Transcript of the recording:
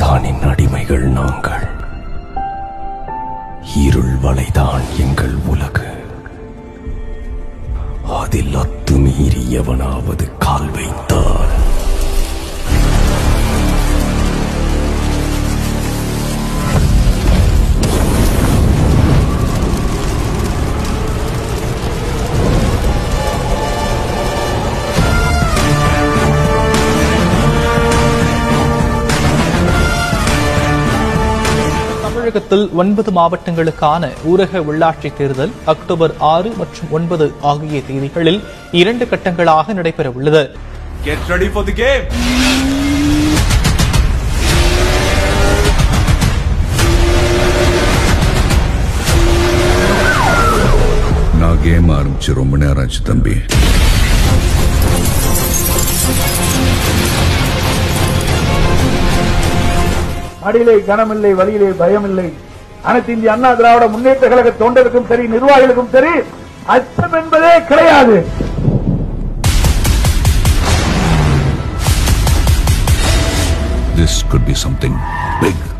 சாத்தானின் அடிமைகள் நாங்கள் இருள் வலைதான் எங்கள் உலகு அதில் அத்துமீறி எவனாவது கால் வைத்தால் தமிழகத்தில் ஒன்பது மாவட்டங்களுக்கான ஊரக உள்ளாட்சி தேர்தல் அக்டோபர் ஆறு மற்றும் ஒன்பது ஆகிய தேதிகளில் இரண்டு கட்டங்களாக நடைபெற உள்ளது Get ready for the game. நான் கேம் ஆரம்பிச்சு ரொம்ப நேரம் ஆச்சு தம்பி அடியிலே கனமில்லை வழியிலே பயமில்லை அனைத்து இந்திய அண்ணா திராவிட முன்னேற்ற கழக தொண்டருக்கும் சரி நிர்வாகிகளுக்கும் சரி அச்சம் என்பதே கிடையாது this could be something big